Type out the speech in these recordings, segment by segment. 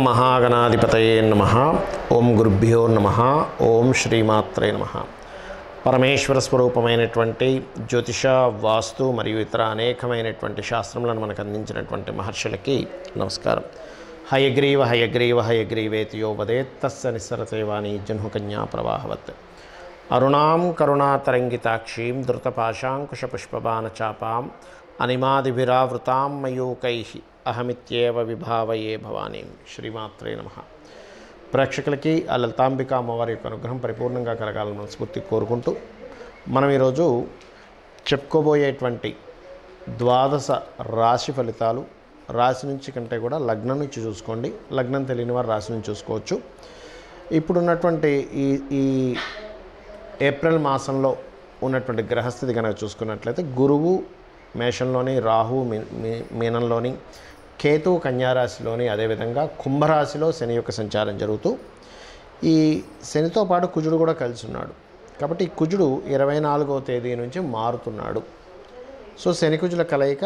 మహాగణాధిపతయే నమ ఓం గురుభ్యో నమ ఓం శ్రీమాత్రే నమ పరమేశ్వర స్వరూపమైనటువంటి జ్యోతిష వాస్తు మరియు ఇతర అనేకమైనటువంటి శాస్త్రములను మనకు అందించినటువంటి మహర్షులకి నమస్కారం హయగ్రీవ హయగ్రీవ హయగ్రీవేతియో వదేత్తస్స నిస్సరతేవాణి జన్హుకన్యా ప్రవాహవత్ అరుణాం కరుణాతరంగితాక్షీం ధృతపాశాంకుశపుష్పబాణచాపాం అనిమాదిభిరావృతాం మయూకై అహమిత్యేవ విభావయే భవానీం శ్రీమాత్రే నమ ప్రేక్షకులకి ఆ లలితాంబిక అమ్మవారి యొక్క అనుగ్రహం పరిపూర్ణంగా కలగాలని మనస్ఫూర్తి కోరుకుంటూ మనం ఈరోజు చెప్పుకోబోయేటువంటి ద్వాదశ రాశి ఫలితాలు రాశి నుంచి కంటే కూడా లగ్నం నుంచి చూసుకోండి లగ్నం తెలియని వారు రాశి నుంచి చూసుకోవచ్చు ఇప్పుడున్నటువంటి ఈ ఈ ఏప్రిల్ మాసంలో ఉన్నటువంటి గ్రహస్థితి కనుక చూసుకున్నట్లయితే గురువు మేషంలోని రాహు మీ- మీ- మీనంలోని కేతు కన్యారాశిలోని అదేవిధంగా కుంభరాశిలో శని యొక్క సంచారం జరుగుతూ ఈ శనితో పాటు కుజుడు కూడా కలిసి ఉన్నాడు కాబట్టి ఈ కుజుడు ఇరవై నాలుగవ తేదీ నుంచి మారుతున్నాడు సో శని కుజుల కలయిక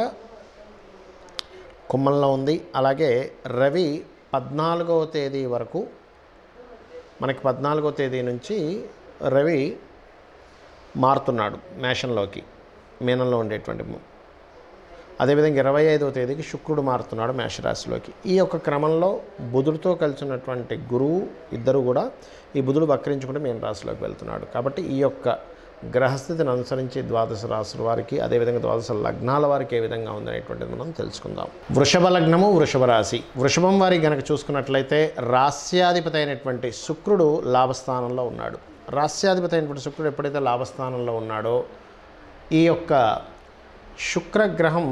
కుంభంలో ఉంది అలాగే రవి పద్నాలుగవ తేదీ వరకు మనకి పద్నాలుగో తేదీ నుంచి రవి మారుతున్నాడు మేషంలోకి మీనంలో ఉండేటువంటి ము- అదేవిధంగా ఇరవై ఐదవ తేదీకి శుక్రుడు మారుతున్నాడు మేషరాశిలోకి ఈ యొక్క క్రమంలో బుధుడితో కలిసి ఉన్నటువంటి గురువు ఇద్దరు కూడా ఈ బుధుడు వక్రించుకుంటే మీన రాశిలోకి వెళ్తున్నాడు కాబట్టి ఈ యొక్క గ్రహస్థితిని అనుసరించి ద్వాదశ రాశుల వారికి అదేవిధంగా ద్వాదశ లగ్నాల వారికి ఏ విధంగా ఉందనేటువంటిది మనం తెలుసుకుందాం వృషభ లగ్నము వృషభ రాశి వృషభం వారి గనక చూసుకున్నట్లయితే రాస్యాధిపతి అయినటువంటి శుక్రుడు లాభస్థానంలో ఉన్నాడు రాస్యాధిపతి అయినటువంటి శుక్రుడు ఎప్పుడైతే లాభస్థానంలో ఉన్నాడో ఈ యొక్క శుక్రగ్రహం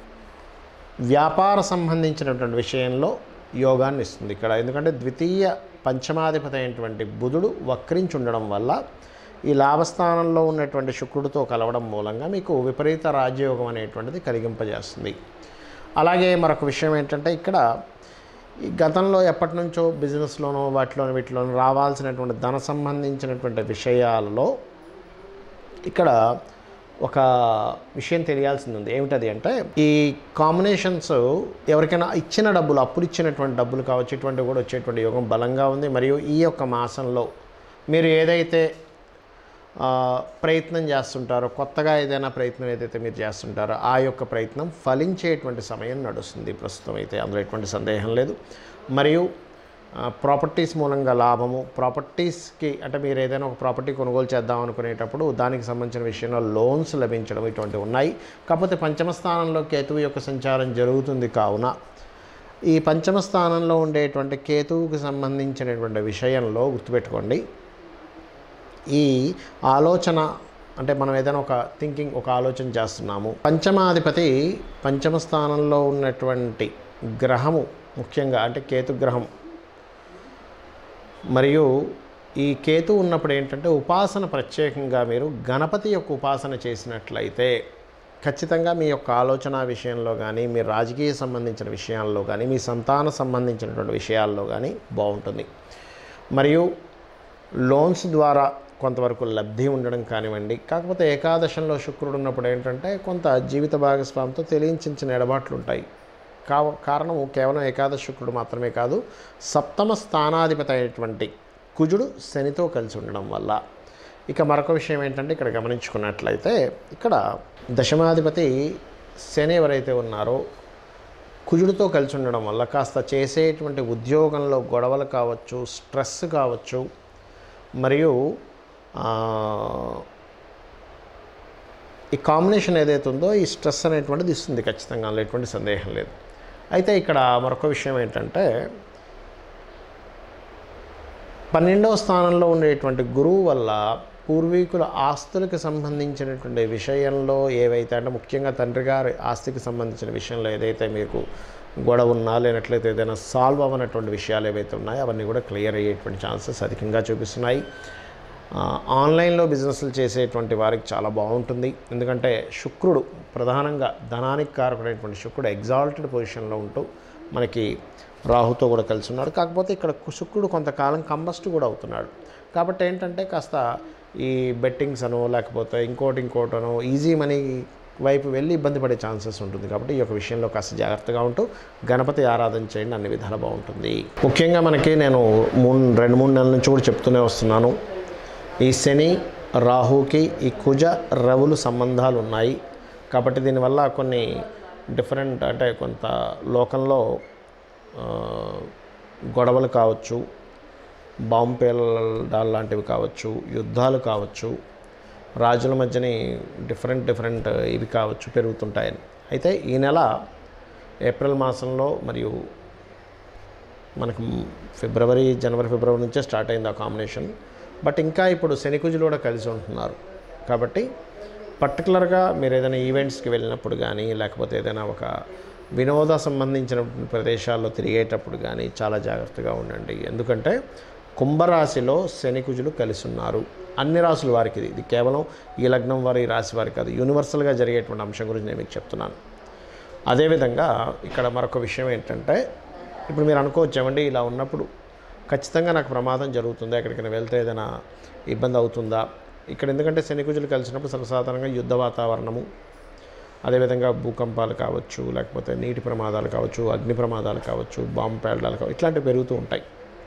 వ్యాపార సంబంధించినటువంటి విషయంలో యోగాన్ని ఇస్తుంది ఇక్కడ ఎందుకంటే ద్వితీయ పంచమాధిపతి అయినటువంటి బుధుడు వక్రించి ఉండడం వల్ల ఈ లాభస్థానంలో ఉన్నటువంటి శుక్రుడితో కలవడం మూలంగా మీకు విపరీత రాజయోగం అనేటువంటిది కలిగింపజేస్తుంది అలాగే మరొక విషయం ఏంటంటే ఇక్కడ ఈ గతంలో ఎప్పటి నుంచో బిజినెస్లోనో వాటిలోనో వీటిలోనో రావాల్సినటువంటి ధన సంబంధించినటువంటి విషయాలలో ఇక్కడ ఒక విషయం తెలియాల్సింది ఉంది ఏమిటది అంటే ఈ కాంబినేషన్స్ ఎవరికైనా ఇచ్చిన డబ్బులు అప్పులు ఇచ్చినటువంటి డబ్బులు కావచ్చు ఇటువంటివి కూడా వచ్చేటువంటి యోగం బలంగా ఉంది మరియు ఈ యొక్క మాసంలో మీరు ఏదైతే ఆ, ప్రయత్నం చేస్తుంటారో కొత్తగా ఏదైనా ప్రయత్నం ఏదైతే మీరు చేస్తుంటారో ఆ యొక్క ప్రయత్నం ఫలించేటువంటి సమయం నడుస్తుంది ప్రస్తుతం అయితే అందులో ఎటువంటి సందేహం లేదు మరియు ప్రాపర్టీస్ మూలంగా లాభము ప్రాపర్టీస్కి అంటే మీరు ఏదైనా ఒక ప్రాపర్టీ కొనుగోలు చేద్దాం అనుకునేటప్పుడు దానికి సంబంధించిన విషయంలో లోన్స్ లభించడం ఇటువంటివి ఉన్నాయి కాకపోతే పంచమ స్థానంలో కేతువు యొక్క సంచారం జరుగుతుంది కావున ఈ పంచమ స్థానంలో ఉండేటువంటి కేతువుకి సంబంధించినటువంటి విషయంలో గుర్తుపెట్టుకోండి ఈ ఆలోచన అంటే మనం ఏదైనా ఒక థింకింగ్ ఒక ఆలోచన చేస్తున్నాము పంచమాధిపతి పంచమ స్థానంలో ఉన్నటువంటి గ్రహము ముఖ్యంగా అంటే కేతు గ్రహం మరియు ఈ కేతు ఉన్నప్పుడు ఏంటంటే ఉపాసన ప్రత్యేకంగా మీరు గణపతి యొక్క ఉపాసన చేసినట్లయితే ఖచ్చితంగా మీ యొక్క ఆలోచన విషయంలో కానీ మీ రాజకీయ సంబంధించిన విషయాల్లో కానీ మీ సంతాన సంబంధించినటువంటి విషయాల్లో కానీ బాగుంటుంది మరియు లోన్స్ ద్వారా కొంతవరకు లబ్ధి ఉండడం కానివ్వండి కాకపోతే ఏకాదశంలో శుక్రుడు ఉన్నప్పుడు ఏంటంటే కొంత జీవిత భాగస్వామితో తెలియని చిన్న చిన్న ఎడబాట్లు ఉంటాయి కావ కారణము కేవలం ఏకాదశ శుక్రుడు మాత్రమే కాదు సప్తమ స్థానాధిపతి అయినటువంటి కుజుడు శనితో కలిసి ఉండడం వల్ల ఇక మరొక విషయం ఏంటంటే ఇక్కడ గమనించుకున్నట్లయితే ఇక్కడ దశమాధిపతి శని ఎవరైతే ఉన్నారో కుజుడితో కలిసి ఉండడం వల్ల కాస్త చేసేటువంటి ఉద్యోగంలో గొడవలు కావచ్చు స్ట్రెస్ కావచ్చు మరియు ఆ, ఈ కాంబినేషన్ ఏదైతే ఉందో ఈ స్ట్రెస్ అనేటువంటిది ఇస్తుంది ఖచ్చితంగా అందులో ఎటువంటి సందేహం లేదు అయితే ఇక్కడ మరొక విషయం ఏంటంటే పన్నెండవ స్థానంలో ఉండేటువంటి గురువు వల్ల పూర్వీకుల ఆస్తులకు సంబంధించినటువంటి విషయంలో ఏవైతే అంటే ముఖ్యంగా తండ్రి గారి ఆస్తికి సంబంధించిన విషయంలో ఏదైతే మీకు గొడవ ఉన్నా లేనట్లయితే ఏదైనా సాల్వ్ అవ్వనటువంటి విషయాలు ఏవైతే ఉన్నాయో అవన్నీ కూడా క్లియర్ అయ్యేటువంటి ఛాన్సెస్ అధికంగా చూపిస్తున్నాయి ఆ, ఆన్లైన్లో బిజినెస్లు చేసేటువంటి వారికి చాలా బాగుంటుంది ఎందుకంటే శుక్రుడు ప్రధానంగా ధనానికి కారకుడైనటువంటి శుక్రుడు ఎగ్జాల్టెడ్ పొజిషన్లో ఉంటూ మనకి రాహుతో కూడా కలిసి ఉన్నాడు కాకపోతే ఇక్కడ కు- శుక్రుడు కొంతకాలం కంబస్ట్ కూడా అవుతున్నాడు కాబట్టి ఏంటంటే కాస్త ఈ బెట్టింగ్స్ అనో లేకపోతే ఇంకోటి ఇంకోటనో ఈజీ మనీ వైపు వెళ్ళి ఇబ్బంది పడే ఛాన్సెస్ ఉంటుంది కాబట్టి ఈ యొక్క విషయంలో కాస్త జాగ్రత్తగా ఉంటూ గణపతి ఆరాధన చేయండి అన్ని విధాలు బాగుంటుంది ముఖ్యంగా మనకి నేను మూడు రెండు మూడు నెలల నుంచి కూడా చెప్తూనే వస్తున్నాను ఈ శని రాహుకి ఈ కుజ రవులు సంబంధాలు ఉన్నాయి కాబట్టి దీనివల్ల కొన్ని డిఫరెంట్ అంటే కొంత లోకంలో ఆ, గొడవలు కావచ్చు బాంబు పేలడాలు లాంటివి కావచ్చు యుద్ధాలు కావచ్చు రాజుల మధ్యని డిఫరెంట్ డిఫరెంట్ ఇవి కావచ్చు పెరుగుతుంటాయని అయితే ఈ నెల ఏప్రిల్ మాసంలో మరియు మనకు ఫిబ్రవరి జనవరి ఫిబ్రవరి నుంచే స్టార్ట్ అయింది ఆ కాంబినేషన్ బట్ ఇంకా ఇప్పుడు శనికుజులు కూడా కలిసి ఉంటున్నారు కాబట్టి పర్టికులర్గా మీరు ఏదైనా ఈవెంట్స్కి వెళ్ళినప్పుడు కానీ లేకపోతే ఏదైనా ఒక వినోద సంబంధించిన ప్రదేశాల్లో తిరిగేటప్పుడు కానీ చాలా జాగ్రత్తగా ఉండండి ఎందుకంటే కుంభరాశిలో శనికుజులు కలిసి ఉన్నారు అన్ని రాసుల వారికి ఇది ఇది కేవలం ఈ లగ్నం వారి ఈ రాశి వారికి కాదు యూనివర్సల్గా జరిగేటువంటి అంశం గురించి నేను మీకు చెప్తున్నాను అదేవిధంగా ఇక్కడ మరొక విషయం ఏంటంటే ఇప్పుడు మీరు అనుకోవచ్చు ఏమండి ఇలా ఉన్నప్పుడు ఖచ్చితంగా నాకు ప్రమాదం జరుగుతుందా ఎక్కడికైనా వెళ్తే ఏదైనా ఇబ్బంది అవుతుందా ఇక్కడ ఎందుకంటే శనికుజులు కలిసినప్పుడు సర్వసాధారణంగా యుద్ధ వాతావరణము అదేవిధంగా భూకంపాలు కావచ్చు లేకపోతే నీటి ప్రమాదాలు కావచ్చు అగ్ని ప్రమాదాలు కావచ్చు బాంబు పేలడాలు కావచ్చు ఇట్లాంటివి పెరుగుతూ ఉంటాయి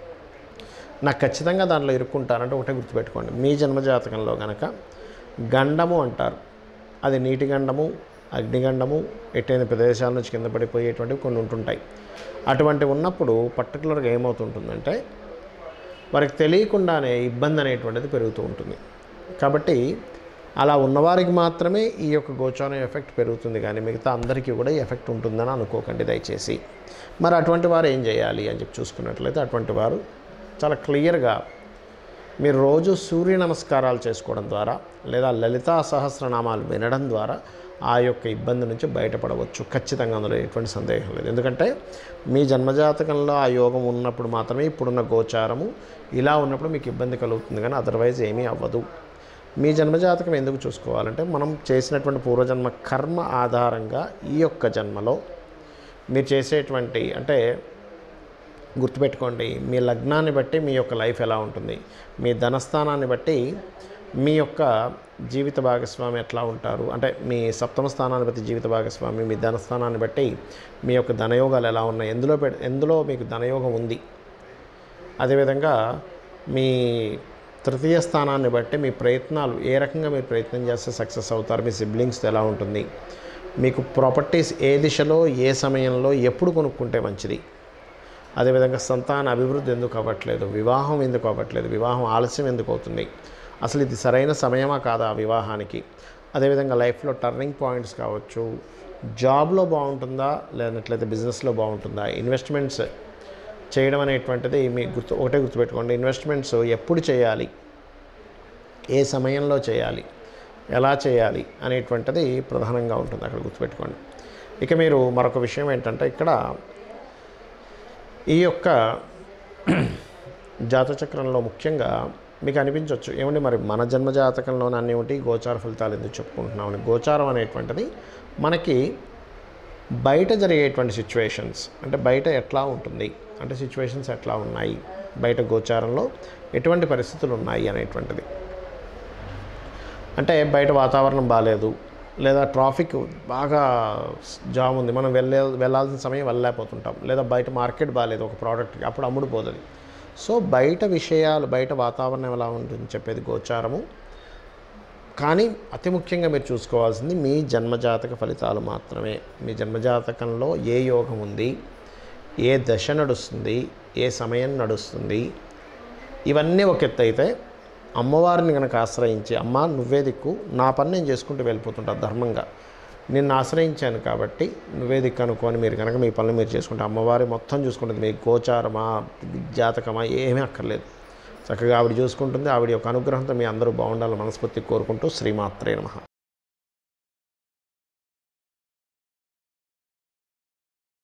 నాకు ఖచ్చితంగా దాంట్లో ఇరుక్కుంటారంటే ఒకటే గుర్తుపెట్టుకోండి మీ జన్మజాతకంలో కనుక గండము అంటారు అది నీటి గండము అగ్నిగండము ఎట్టైన ప్రదేశాల నుంచి కింద పడిపోయేటువంటివి కొన్ని ఉంటుంటాయి అటువంటి ఉన్నప్పుడు పర్టికులర్గా ఏమవుతుంటుందంటే వారికి తెలియకుండానే ఇబ్బంది అనేటువంటిది పెరుగుతూ ఉంటుంది కాబట్టి అలా ఉన్నవారికి మాత్రమే ఈ యొక్క గోచారం ఎఫెక్ట్ పెరుగుతుంది కానీ మిగతా అందరికీ కూడా ఈ ఎఫెక్ట్ ఉంటుందని అనుకోకండి దయచేసి మరి అటువంటి వారు ఏం చేయాలి అని చెప్పి చూసుకున్నట్లయితే అటువంటి వారు చాలా క్లియర్గా మీరు రోజు సూర్య నమస్కారాలు చేసుకోవడం ద్వారా లేదా లలితా సహస్రనామాలు వినడం ద్వారా ఆ యొక్క ఇబ్బంది నుంచి బయటపడవచ్చు ఖచ్చితంగా అందులో ఎటువంటి సందేహం లేదు ఎందుకంటే మీ జన్మజాతకంలో ఆ యోగం ఉన్నప్పుడు మాత్రమే ఇప్పుడున్న గోచారము ఇలా ఉన్నప్పుడు మీకు ఇబ్బంది కలుగుతుంది కానీ అదర్వైజ్ ఏమీ అవ్వదు మీ జన్మజాతకం ఎందుకు చూసుకోవాలంటే మనం చేసినటువంటి పూర్వజన్మ కర్మ ఆధారంగా ఈ యొక్క జన్మలో మీరు చేసేటువంటి అంటే గుర్తుపెట్టుకోండి మీ లగ్నాన్ని బట్టి మీ యొక్క లైఫ్ ఎలా ఉంటుంది మీ ధనస్థానాన్ని బట్టి మీ యొక్క జీవిత భాగస్వామి ఎట్లా ఉంటారు అంటే మీ సప్తమ స్థానాన్ని బట్టి జీవిత భాగస్వామి మీ ధనస్థానాన్ని బట్టి మీ యొక్క ధనయోగాలు ఎలా ఉన్నాయి ఎందులో పె ఎందులో మీకు ధనయోగం ఉంది అదేవిధంగా మీ తృతీయ స్థానాన్ని బట్టి మీ ప్రయత్నాలు ఏ రకంగా మీరు ప్రయత్నం చేస్తే సక్సెస్ అవుతారు మీ సిబ్లింగ్స్ ఎలా ఉంటుంది మీకు ప్రాపర్టీస్ ఏ దిశలో ఏ సమయంలో ఎప్పుడు కొనుక్కుంటే మంచిది అదేవిధంగా సంతాన అభివృద్ధి ఎందుకు అవ్వట్లేదు వివాహం ఎందుకు అవ్వట్లేదు వివాహం ఆలస్యం ఎందుకు అవుతుంది అసలు ఇది సరైన సమయమా కాదా ఆ వివాహానికి అదేవిధంగా లైఫ్లో టర్నింగ్ పాయింట్స్ కావచ్చు జాబ్లో బాగుంటుందా లేనట్లయితే బిజినెస్లో బాగుంటుందా ఇన్వెస్ట్మెంట్స్ చేయడం అనేటువంటిది మీ గుర్తు ఒకటే గుర్తుపెట్టుకోండి ఇన్వెస్ట్మెంట్స్ ఎప్పుడు చేయాలి ఏ సమయంలో చేయాలి ఎలా చేయాలి అనేటువంటిది ప్రధానంగా ఉంటుంది అక్కడ గుర్తుపెట్టుకోండి ఇక మీరు మరొక విషయం ఏంటంటే ఇక్కడ ఈ యొక్క జాతచక్రంలో ముఖ్యంగా మీకు అనిపించవచ్చు ఏమండి మరి మన జన్మ జాతకంలోనే అన్ని ఒకటి గోచార ఫలితాలు ఎందుకు చెప్పుకుంటున్నామని గోచారం అనేటువంటిది మనకి బయట జరిగేటువంటి సిచ్యువేషన్స్ అంటే బయట ఎట్లా ఉంటుంది అంటే సిచ్యువేషన్స్ ఎట్లా ఉన్నాయి బయట గోచారంలో ఎటువంటి పరిస్థితులు ఉన్నాయి అనేటువంటిది అంటే బయట వాతావరణం బాగాలేదు లేదా ట్రాఫిక్ బాగా జామ్ ఉంది మనం వెళ్ళే వెళ్ళాల్సిన సమయం వెళ్ళలేకపోతుంటాం లేదా బయట మార్కెట్ బాగాలేదు ఒక ప్రోడక్ట్కి అప్పుడు అమ్ముడుపోతుంది సో బయట విషయాలు బయట వాతావరణం ఎలా ఉంటుంది చెప్పేది గోచారము కానీ అతి ముఖ్యంగా మీరు చూసుకోవాల్సింది మీ జన్మజాతక ఫలితాలు మాత్రమే మీ జన్మజాతకంలో ఏ యోగం ఉంది ఏ దశ నడుస్తుంది ఏ సమయం నడుస్తుంది ఇవన్నీ ఒక ఎత్తు అయితే అమ్మవారిని కనుక ఆశ్రయించి అమ్మ నువ్వే దిక్కు నా పని నేను చేసుకుంటూ వెళ్ళిపోతుంటా ధర్మంగా నిన్ను ఆశ్రయించాను కాబట్టి నువ్వే దిక్కు అనుకొని మీరు కనుక మీ పనులు మీరు చేసుకుంటే అమ్మవారి మొత్తం చూసుకుంటుంది మీ గోచారమా జాతకమా ఏమీ అక్కర్లేదు చక్కగా ఆవిడ చూసుకుంటుంది ఆవిడ యొక్క అనుగ్రహంతో మీ అందరూ బాగుండాలని మనస్ఫూర్తి కోరుకుంటూ శ్రీమాత్రే నమః